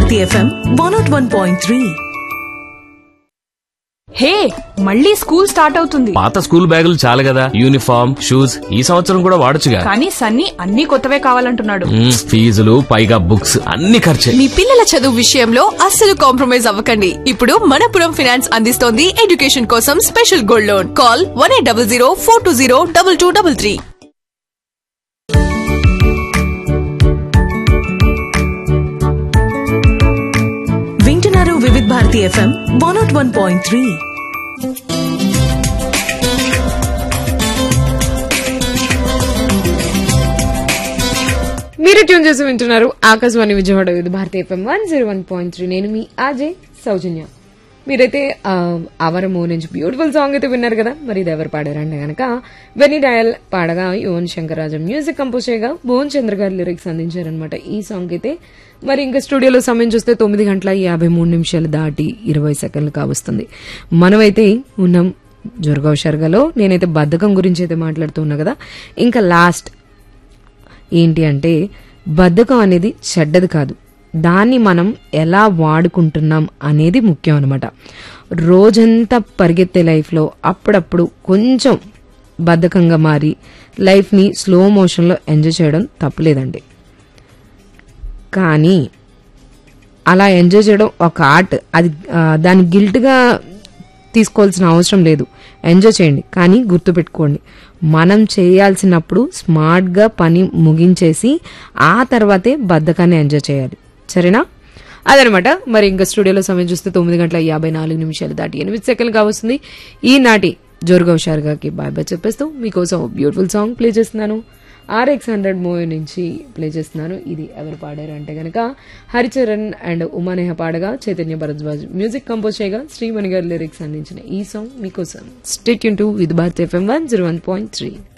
Bharati FM one not one point three hey మళ్ళీ school start అవుతుంది పాత స్కూల్ బ్యాగులు చాలు కదా యూనిఫామ్ షూస్ ఈ సంవత్సరం కూడా వాడొచ్చుగా కానీ సన్నీ అన్ని కొత్తవే కావాలంటున్నాడు మ్మ్, ఫీజులు పైగా బుక్స్ అన్ని ఖర్చే మీ పిల్లల చదువు విషయంలో అస్సలు కాంప్రమైజ్ అవ్వకండి ఇప్పుడు మనపురం ఫినాన్స్ అందిస్తోంది ఎడ్యుకేషన్ కోసం special gold loan call one eight double zero four two zero double two double three వింటున్నారు Vividh Bharati FM one not one point three మీరు ట్యూన్ చేసి వింటున్నారు Akashvani Vijayawada Vividh Bharati FM one zero one point three నేను మీ ఆజయ్ సౌజన్య మీరైతే ఆ, అవరము నుంచి బ్యూటిఫుల్ సాంగ్ అయితే విన్నారు కదా మరి ఇది ఎవరు పాడారంటే గనక వెనీ డయల్ పాడగా యువన్ శంకర్ రాజా మ్యూజిక్ కంపోజ్ చేయగా భువన్ చంద్ర గారు లిరిక్స్ అందించారనమాట ఈ సాంగ్ అయితే మరి ఇంకా స్టూడియోలో సమయం చూస్తే తొమ్మిది గంటల యాభై మూడు నిమిషాలు దాటి ఇరవై సెకండ్లు కావస్తుంది మనమైతే ఉన్నాం జుర్గావ్ షర్గాలో నేనైతే బద్ధకం గురించి అయితే మాట్లాడుతున్నా కదా ఇంకా లాస్ట్ ఏంటి అంటే బద్ధకం అనేది చెడ్డది కాదు దాన్ని మనం ఎలా వాడుకుంటున్నాం అనేది ముఖ్యం అనమాట రోజంతా పరిగెత్తే లైఫ్లో అప్పుడప్పుడు కొంచెం బద్ధకంగా మారి లైఫ్ని స్లో మోషన్లో ఎంజాయ్ చేయడం తప్పులేదండి కానీ అలా ఎంజాయ్ చేయడం ఒక ఆర్ట్ అది ఆ, దాన్ని గిల్ట్గా తీసుకోవాల్సిన అవసరం లేదు ఎంజాయ్ చేయండి కానీ గుర్తుపెట్టుకోండి మనం చేయాల్సినప్పుడు స్మార్ట్గా పని ముగించేసి ఆ తర్వాతే బద్ధకాన్ని ఎంజాయ్ చేయాలి సరేనా అదనమాట మరి ఇంకా స్టూడియోలో సమయం చూస్తే తొమ్మిది గంటల యాభై నాలుగు నిమిషాలు దాటి ఎనిమిది సెకండ్లు కావస్తుంది ఈనాటి జోరుగా హుషారుగాకి బాయ్ బాయ్ చెప్పేస్తూ మీకోసం బ్యూటిఫుల్ సాంగ్ ప్లే చేస్తున్నాను ఆర్ఎక్స్ హండ్రెడ్ మూవీ నుంచి ప్లే చేస్తున్నాను ఇది ఎవరు పాడారు అంటే గనక హరిచరణ్ అండ్ ఉమానేహ పాడగా చైతన్య భరద్వాజ్ మ్యూజిక్ కంపోజ్ చేయగా శ్రీమణి గారి లిరిక్స్ అందించిన ఈ సాంగ్ మీకోసం stay tune to with Bharat FM one zero one point three